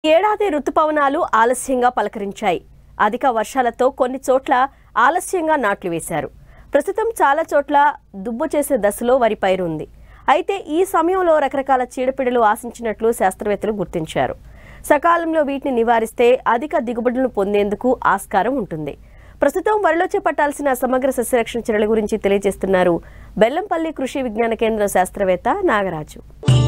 ఏడాది రుతుపవనాలు ఆలస్యంగా పలకరించాయి అధిక వర్షాలతో కొన్ని చోట్ల ఆలస్యంగా నాట్లు వేశారు ప్రస్తుతం చాలా చోట్ల దుబ్బు చేసే దశలో వరి పైరు ఉంది అయితే ఈ సమయంలో రకరకాల చీడపీడలు ఆశించినట్లు శాస్త్రవేత్తలు గుర్తించారు సకాలంలో వీటిని నివారిస్తే అధిక దిగుబడులను పొందేందుకు ఆస్కారం ఉంటుంది ప్రస్తుతం వరిలో చేపట్టాల్సిన సమగ్ర సస్యరక్షణ చర్యల గురించి తెలియజేస్తున్నారు బెల్లంపల్లి కృషి విజ్ఞాన కేంద్రం శాస్త్రవేత్త నాగరాజు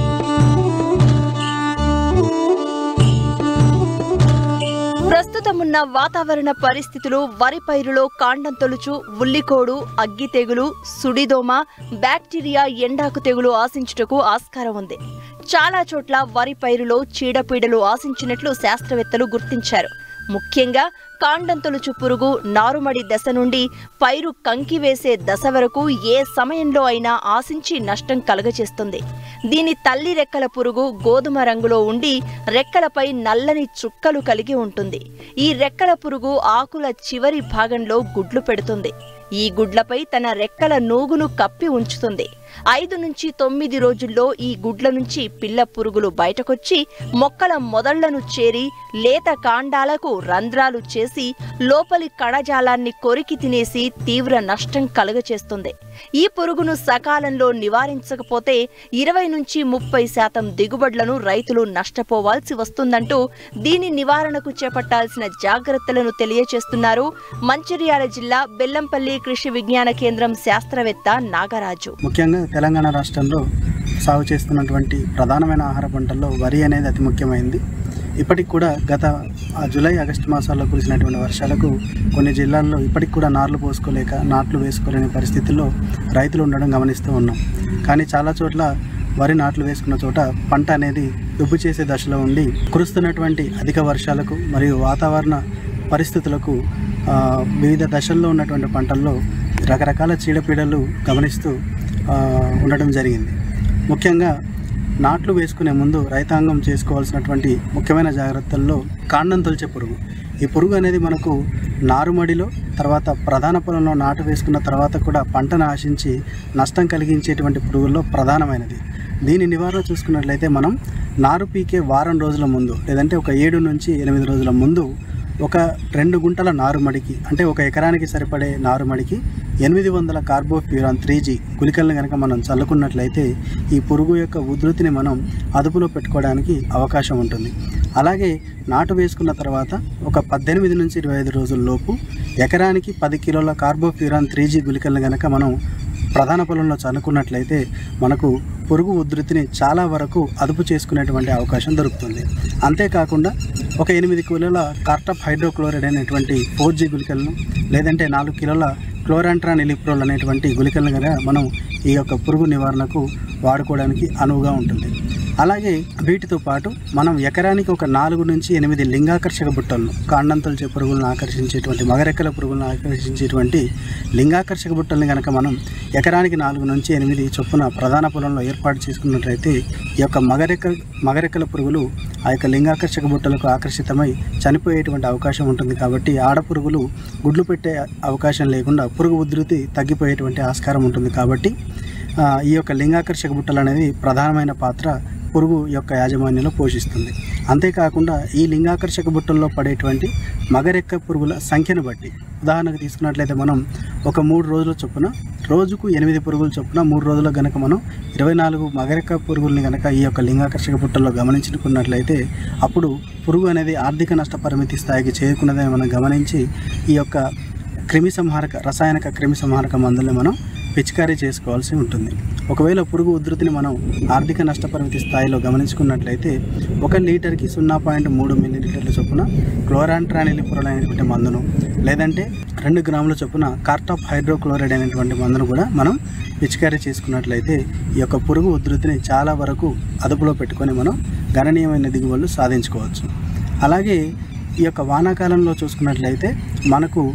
ప్రస్తుతమున్న వాతావరణ పరిస్థితులు వరి పైరులో కాండం తొలుచు ఉల్లికోడు అగ్గి తెగులు సుడిదోమ బ్యాక్టీరియా ఎండాకు తెగులు ఆశించుటకు ఆస్కారం ఉంది చాలా చోట్ల వరి పైరులో చీడపీడలు ఆశించినట్లు శాస్త్రవేత్తలు గుర్తించారు ముఖ్యంగా కాండం తొలుచు పురుగు నారుమడి దశ నుండి పైరు కంకి వేసే దశ వరకు ఏ సమయంలో అయినా ఆశించి నష్టం కలుగచేస్తుంది దీని తల్లి రెక్కల పురుగు గోధుమ రంగులో ఉండి రెక్కలపై నల్లని చుక్కలు కలిగి ఉంటుంది ఈ రెక్కల పురుగు ఆకుల చివరి భాగంలో గుడ్లు పెడుతుంది ఈ గుడ్లపై తన రెక్కల నూగును కప్పి ఉంచుతుంది ఐదు నుంచి తొమ్మిది రోజుల్లో ఈ గుడ్ల నుంచి పిల్ల పురుగులు బయటకొచ్చి మొక్కల మొదళ్లను చేరి లేత కాండాలకు రంధ్రాలు చేసి లోపలి కణజాలాన్ని కొరికి తినేసి తీవ్ర నష్టం కలుగచేస్తుంది ఈ పురుగును సకాలంలో నివారించకపోతే ఇరవై నుంచి ముప్పై శాతం దిగుబడులను రైతులు నష్టపోవాల్సి వస్తుందంటూ దీని నివారణకు చేపట్టాల్సిన జాగ్రత్తలను తెలియచేస్తున్నారు మంచిర్యాల జిల్లా బెల్లంపల్లి కృషి విజ్ఞాన కేంద్రం శాస్త్రవేత్త నాగరాజు ముఖ్యంగా తెలంగాణ రాష్ట్రంలో సాగు చేస్తున్నటువంటి ప్రధానమైన ఆహార పంటల్లో వరి అనేది అతి ముఖ్యమైనది ఇప్పటికి కూడా గత ఆ జూలై ఆగస్టు మాసాల్లో కురిసినటువంటి వర్షాలకు కొన్ని జిల్లాల్లో ఇప్పటికి కూడా నార్లు పోసుకోలేక నాట్లు వేసుకోలేని పరిస్థితుల్లో రైతులు ఉండడం గమనిస్తూ ఉన్నాం కానీ చాలా చోట్ల వరి నాట్లు వేసుకున్న చోట పంట అనేది దుబ్బు చేసే దశలో ఉండి కురుస్తున్నటువంటి అధిక వర్షాలకు మరియు వాతావరణ పరిస్థితులకు ఆ, వివిధ దశల్లో ఉన్నటువంటి పంటల్లో రకరకాల చీడపీడలు గమనిస్తూ ఆ, ఉండడం జరిగింది ముఖ్యంగా నాట్లు వేసుకునే ముందు రైతాంగం చేసుకోవాల్సినటువంటి ముఖ్యమైన జాగ్రత్తల్లో కాండం తొలిచే పురుగు ఈ పురుగు అనేది మనకు నారుమడిలో తర్వాత ప్రధాన పొలంలో నాటు వేసుకున్న తర్వాత కూడా పంటను ఆశించి నష్టం కలిగించేటువంటి పురుగుల్లో ప్రధానమైనది దీని నివారణ చూసుకున్నట్లయితే మనం నారు పీకే వారం రోజుల ముందు లేదంటే ఒక ఏడు నుంచి ఎనిమిది రోజుల ముందు ఒక రెండు గుంటల నారుమడికి అంటే ఒక ఎకరానికి సరిపడే నారుమడికి ఎనిమిది వందల కార్బోఫ్యూరాన్ త్రీ జీ గుళికలను కనుక మనం చల్లుకున్నట్లయితే ఈ పురుగు యొక్క ఉధృతిని మనం అదుపులో పెట్టుకోవడానికి అవకాశం ఉంటుంది అలాగే నాటు వేసుకున్న తర్వాత ఒక పద్దెనిమిది నుంచి ఇరవై ఐదు రోజుల లోపు ఎకరానికి పది కిలోల కార్బోఫ్యూరాన్ త్రీ జీ గుళికలను కనుక మనం ప్రధాన పొలంలో చల్లుకున్నట్లయితే మనకు పురుగు ఉధృతిని చాలా వరకు అదుపు చేసుకునేటువంటి అవకాశం దొరుకుతుంది అంతేకాకుండా ఒక ఎనిమిది కిలోల కార్టప్ హైడ్రోక్లోరైడ్ అనేటువంటి ఫోర్ జీ గుళికలను లేదంటే నాలుగు కిలోల క్లోరాంట్రాన్ ఎలిప్రోల్ అనేటువంటి గుళికలను కనుక మనం ఈ యొక్క పురుగు నివారణకు వాడుకోవడానికి అనువుగా ఉంటుంది అలాగే వీటితో పాటు మనం ఎకరానికి ఒక నాలుగు నుంచి ఎనిమిది లింగాకర్షక బుట్టలను కాండంతొలిచే పురుగులను ఆకర్షించేటువంటి మగరెక్కల పురుగులను ఆకర్షించేటువంటి లింగాకర్షక బుట్టల్ని కనుక మనం ఎకరానికి నాలుగు నుంచి ఎనిమిది చొప్పున ప్రధాన పొలంలో ఏర్పాటు చేసుకున్నట్లయితే ఈ యొక్క మగరెక్క మగరెక్కల పురుగులు ఆ యొక్క లింగాకర్షక బుట్టలకు ఆకర్షితమై చనిపోయేటువంటి అవకాశం ఉంటుంది కాబట్టి ఆడపురుగులు గుడ్లు పెట్టే అవకాశం లేకుండా పురుగు ఉధృతి తగ్గిపోయేటువంటి ఆస్కారం ఉంటుంది కాబట్టి ఆ, ఈ యొక్క లింగాకర్షక బుట్టలు అనేది ప్రధానమైన పాత్ర పురుగు యొక్క యాజమాన్యంలో పోషిస్తుంది అంతేకాకుండా ఈ లింగాకర్షక బుట్టల్లో పడేటువంటి మగరెక్క పురుగుల సంఖ్యను బట్టి ఉదాహరణకు తీసుకున్నట్లయితే మనం ఒక మూడు రోజుల చొప్పున రోజుకు ఎనిమిది పురుగుల చొప్పున మూడు రోజుల గనక మనం ఇరవై నాలుగు మగరెక్క పురుగుల్ని గనక ఈ యొక్క లింగాకర్షక బుట్టల్లో గమనించుకున్నట్లయితే అప్పుడు పురుగు అనేది ఆర్థిక నష్ట పరిమితి స్థాయికి చేరుకున్నదని మనం గమనించి ఈ యొక్క క్రిమి సంహారక రసాయనిక క్రిమి సంహారక మందుల్ని మనం పిచికారీ చేసుకోవాల్సి ఉంటుంది ఒకవేళ పురుగు ఉధృతిని మనం ఆర్థిక నష్టపరిమితి స్థాయిలో గమనించుకున్నట్లయితే ఒక లీటర్కి సున్నా పాయింట్ మూడు మిల్లీలీటర్ల చొప్పున క్లోరాంట్రానిలిపురల్ అనేటువంటి మందును లేదంటే రెండు గ్రాముల చొప్పున కార్టాప్ హైడ్రోక్లోరైడ్ అనేటువంటి మందును కూడా మనం పిచికారీ చేసుకున్నట్లయితే ఈ యొక్క పురుగు ఉధృతిని చాలా వరకు అదుపులో పెట్టుకొని మనం గణనీయమైన దిగుబడులు సాధించుకోవచ్చు అలాగే ఈ యొక్క వానాకాలంలో చూసుకున్నట్లయితే మనకు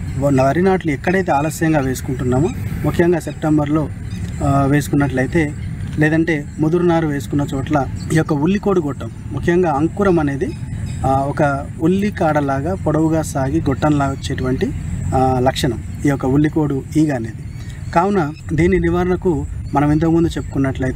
వరి నాట్లు ఎక్కడైతే ఆలస్యంగా వేసుకుంటున్నామో ముఖ్యంగా సెప్టెంబర్లో ఆ, వేసుకున్నట్లయితే లేదంటే ముదురు నారు వేసుకున్న చోట్ల ఈ యొక్క ఉల్లికోడు గొట్టం ముఖ్యంగా అంకురం అనేది ఆ, ఒక ఉల్లి కాడలాగా పొడవుగా సాగి గొట్టంలాగా వచ్చేటువంటి ఆ, లక్షణం ఈ యొక్క ఉల్లికోడు ఈగ అనేది కావున దీని నివారణకు మనం ఇంతకుముందు చెప్పుకున్నట్లయితే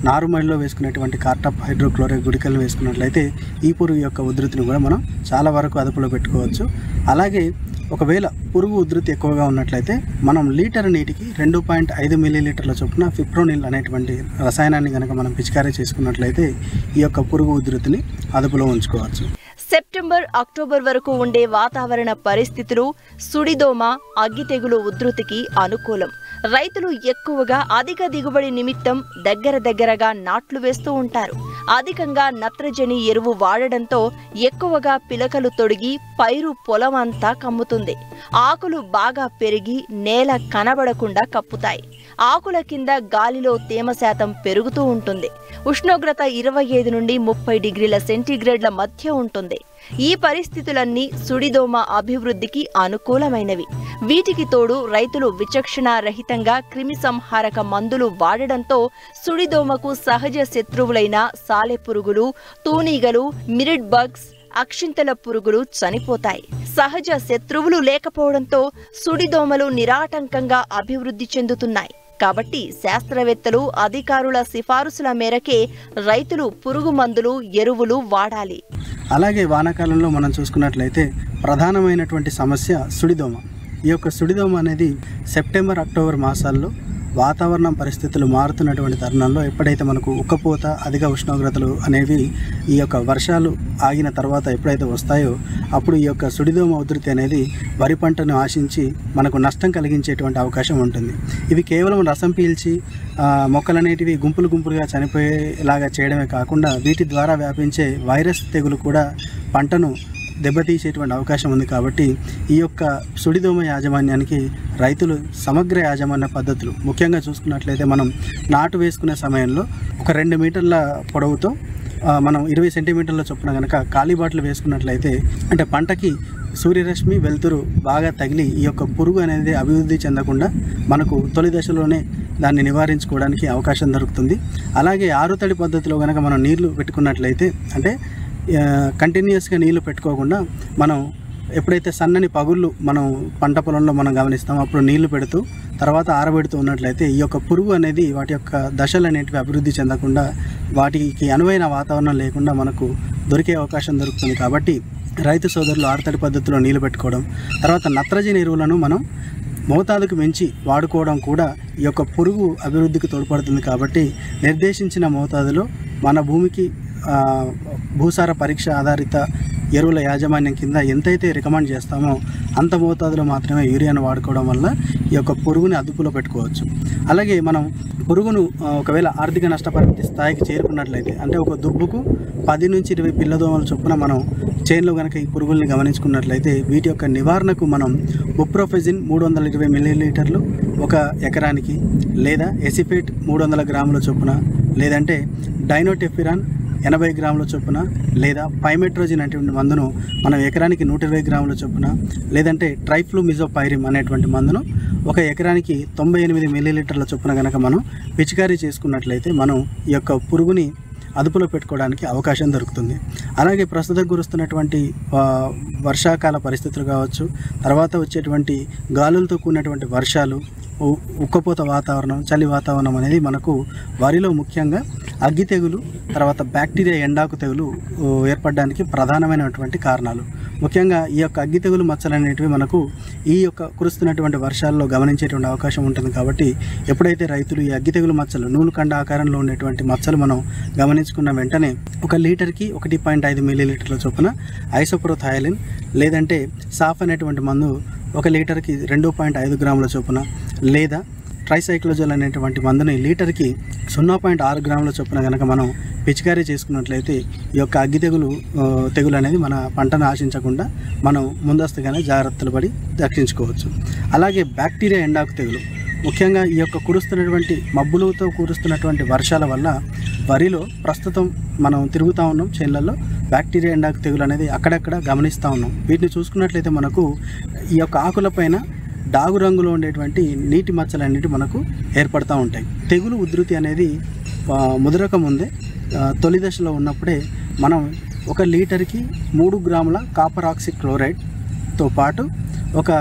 నారుమడిలో వేసుకునేటువంటి కార్టాప్ హైడ్రోక్లోరైడ్ గుడికలు వేసుకున్నట్లయితే ఈ పురుగు యొక్క ఉధృతిని కూడా మనం చాలా వరకు అదుపులో పెట్టుకోవచ్చు అలాగే ఒకవేళ పురుగు ఉధృతి ఎక్కువగా ఉన్నట్లయితే మనం లీటర్ నీటికి రెండు పాయింట్ ఐదు మిల్లీలీటర్ల చొప్పున ఫిప్రోనిల్ అనేటువంటి రసాయనాన్ని కనుక మనం పిచికారీ చేసుకున్నట్లయితే ఈ యొక్క పురుగు ఉధృతిని అదుపులో ఉంచుకోవచ్చు సెప్టెంబర్ అక్టోబర్ వరకు ఉండే వాతావరణ పరిస్థితులు సుడిదోమ అగ్గి తెగులు ఉధృతికి అనుకూలం రైతులు ఎక్కువగా అధిక దిగుబడి నిమిత్తం దగ్గర దగ్గరగా నాట్లు వేస్తూ ఉంటారు అధికంగా నత్రజని ఎరువు వాడడంతో ఎక్కువగా పిలకలు తొడిగి పైరు పొలం అంతా కమ్ముతుంది ఆకులు బాగా పెరిగి నేల కనబడకుండా కప్పుతాయి ఆకుల కింద గాలిలో తేమ శాతం పెరుగుతూ ఉంటుంది ఉష్ణోగ్రత ఇరవై ఐదు నుండి ముప్పై డిగ్రీల సెంటీగ్రేడ్ల మధ్య ఉంటుంది ఈ పరిస్థితులన్నీ సుడిదోమ అభివృద్ధికి అనుకూలమైనవి వీటికి తోడు రైతులు విచక్షణ రహితంగా క్రిమి సంహారక మందులు వాడడంతో సుడిదోమకు సహజ శత్రువులైన సాలెపురుగులు తూనీగలు మిరిడ్ బగ్స్ అక్షింతల పురుగులు చనిపోతాయి సహజ శత్రువులు లేకపోవడంతో సుడిదోమలు నిరాటంకంగా అభివృద్ధి చెందుతున్నాయి కాబట్టి శాస్త్రవేత్తలు అధికారుల సిఫారసుల మేరకే రైతులు పురుగు మందులు ఎరువులు వాడాలి అలాగే వానాకాలంలో మనం చూసుకున్నట్లయితే ప్రధానమైనటువంటి సమస్య సుడిదోమ ఈ యొక్క సుడిదోమ అనేది సెప్టెంబర్ అక్టోబర్ మాసాల్లో వాతావరణం పరిస్థితులు మారుతున్నటువంటి తరుణంలో ఎప్పుడైతే మనకు ఉక్కపోత అధిక ఉష్ణోగ్రతలు అనేవి ఈ యొక్క వర్షాలు ఆగిన తర్వాత ఎప్పుడైతే వస్తాయో అప్పుడు ఈ యొక్క సుడిదోమ ఉధృతి అనేది వరి పంటను ఆశించి మనకు నష్టం కలిగించేటువంటి అవకాశం ఉంటుంది ఇవి కేవలం రసం పీల్చి ఆ, మొక్కలనేటివి గుంపులు గుంపులుగా చనిపోయేలాగా చేయడమే కాకుండా వీటి ద్వారా వ్యాపించే వైరస్ తెగులు కూడా పంటను దెబ్బతీసేటువంటి అవకాశం ఉంది కాబట్టి ఈ యొక్క సుడిదోమ యాజమాన్యానికి రైతులు సమగ్ర యాజమాన్య పద్ధతులు ముఖ్యంగా చూసుకున్నట్లయితే మనం నాటు వేసుకునే సమయంలో ఒక రెండు మీటర్ల పొడవుతో ఆ, మనం ఇరవై సెంటీమీటర్ల చొప్పున కనుక ఖాళీ బాటలు వేసుకున్నట్లయితే అంటే పంటకి సూర్యరశ్మి వెలుతురు బాగా తగిలి ఈ యొక్క పురుగు అనేది అభివృద్ధి చెందకుండా మనకు తొలి దశలోనే దాన్ని నివారించుకోవడానికి అవకాశం దొరుకుతుంది అలాగే ఆరుతడి పద్ధతిలో కనుక మనం నీళ్లు పెట్టుకున్నట్లయితే అంటే కంటిన్యూస్గా నీళ్లు పెట్టుకోకుండా మనం ఎప్పుడైతే సన్నని పగుళ్ళు మనం పంట పొలంలో మనం గమనిస్తామో అప్పుడు నీళ్లు పెడుతూ తర్వాత ఆరబెడుతూ ఉన్నట్లయితే ఈ యొక్క పురుగు అనేది వాటి యొక్క దశలు అనేటివి అభివృద్ధి చెందకుండా వాటికి అనువైన వాతావరణం లేకుండా మనకు దొరికే అవకాశం దొరుకుతుంది కాబట్టి రైతు సోదరులు ఆరుతడి పద్ధతిలో నీళ్లు పెట్టుకోవడం తర్వాత నత్రజని ఎరువులను మనం మోతాదుకు మించి వాడుకోవడం కూడా ఈ యొక్క పురుగు అభివృద్ధికి తోడ్పడుతుంది కాబట్టి నిర్దేశించిన మోతాదులో మన భూమికి ఆ, భూసార పరీక్ష ఆధారిత ఎరువుల యాజమాన్యం కింద ఎంతైతే రికమెండ్ చేస్తామో అంత మోతాదులో మాత్రమే యూరియాను వాడుకోవడం వల్ల ఈ యొక్క పురుగుని అదుపులో పెట్టుకోవచ్చు అలాగే మనం పురుగును ఆ, ఒకవేళ ఆర్థిక నష్టపరిమితి స్థాయికి చేరుకున్నట్లయితే అంటే ఒక దుబ్బుకు పది నుంచి ఇరవై పిల్లదోమల చొప్పున మనం చేన్లో కనుక ఈ పురుగుల్ని గమనించుకున్నట్లయితే వీటి యొక్క నివారణకు మనం బుప్రోఫెజిన్ మూడు వందల ఇరవై మిల్లీలీటర్లు ఒక ఎకరానికి లేదా ఎసిఫేట్ మూడు వందల గ్రాముల చొప్పున లేదంటే డైనోటెఫిరాన్ ఎనభై గ్రాముల చొప్పున లేదా పైమెట్రోజిన్ అనేటువంటి మందును మనం ఎకరానికి నూట ఇరవై గ్రాముల చొప్పున లేదంటే ట్రైఫ్లూమిజోపైరిమ్ అనేటువంటి మందును ఒక ఎకరానికి తొంభై ఎనిమిది మిల్లీలీటర్ల చొప్పున కనుక మనం పిచికారీ చేసుకున్నట్లయితే మనం ఈ యొక్క పురుగుని అదుపులో పెట్టుకోవడానికి అవకాశం దొరుకుతుంది అలాగే ప్రస్తుతం కురుస్తున్నటువంటి ఆ, వర్షాకాల పరిస్థితులు కావచ్చు తర్వాత వచ్చేటువంటి గాలులతో కూడినటువంటి వర్షాలు ఉ- ఉక్కపోత వాతావరణం చలి వాతావరణం అనేది మనకు వరిలో ముఖ్యంగా అగ్గి తెగులు తర్వాత బ్యాక్టీరియా ఎండాకు తెగులు ఊ, ఏర్పడడానికి ప్రధానమైనటువంటి కారణాలు ముఖ్యంగా ఈ యొక్క అగ్గి తెగులు మచ్చలు అనేటివి మనకు ఈ యొక్క కురుస్తున్నటువంటి వర్షాల్లో గమనించేటువంటి అవకాశం ఉంటుంది కాబట్టి ఎప్పుడైతే రైతులు ఈ అగ్గి తెగులు మచ్చలు నూలుకండ ఆకారంలో ఉండేటువంటి మచ్చలు మనం గమనించుకున్న వెంటనే ఒక లీటర్కి ఒకటి పాయింట్ ఐదు మిల్లీలీటర్ల చొప్పున ఐసోప్రోథాయలిన్ లేదంటే సాఫ్ అనేటువంటి మందు ఒక లీటర్కి రెండు పాయింట్ ఐదు గ్రాముల చొప్పున లేదా ట్రైసైక్లోజల్ అనేటువంటి మందుని లీటర్కి సున్నా పాయింట్ ఆరు గ్రాముల చొప్పున కనుక మనం పిచికారీ చేసుకున్నట్లయితే ఈ యొక్క అగ్గి తెగులు ఆ, తెగులు అనేది మన పంటను ఆశించకుండా మనం ముందస్తుగానే జాగ్రత్తలు పడి రక్షించుకోవచ్చు అలాగే బ్యాక్టీరియా ఎండాకు తెగులు ముఖ్యంగా ఈ యొక్క కురుస్తున్నటువంటి మబ్బులతో కురుస్తున్నటువంటి వర్షాల వల్ల వరిలో ప్రస్తుతం మనం తిరుగుతూ ఉన్నాం చేన్లలో బ్యాక్టీరియా ఎండాకు తెగులు అనేది అక్కడక్కడ గమనిస్తూ ఉన్నాం వీటిని చూసుకున్నట్లయితే మనకు ఈ యొక్క ఆకులపైన డాగు రంగులో ఉండేటువంటి నీటి మచ్చలు అనేవి మనకు ఏర్పడుతూ ఉంటాయి తెగులు ఉధృతి అనేది ఆ, ముదరక ముందే ఆ, తొలి దశలో ఉన్నప్పుడే మనం ఒక లీటర్కి మూడు గ్రాముల కాపర్ ఆక్సి క్లోరైడ్తో పాటు ఒక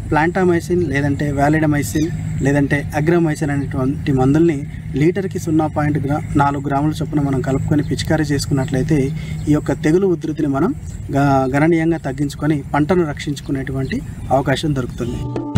ప్లాంటామైసిన్ లేదంటే వ్యాలిడమైసిన్ లేదంటే అగ్రమైసిన్ అనేటువంటి మందుల్ని లీటర్కి సున్నా పాయింట్ గ్రా నాలుగు గ్రాముల చొప్పున మనం కలుపుకొని పిచికారీ చేసుకున్నట్లయితే ఈ యొక్క తెగులు ఉధృతిని మనం గ- గణనీయంగా తగ్గించుకొని పంటను రక్షించుకునేటువంటి అవకాశం దొరుకుతుంది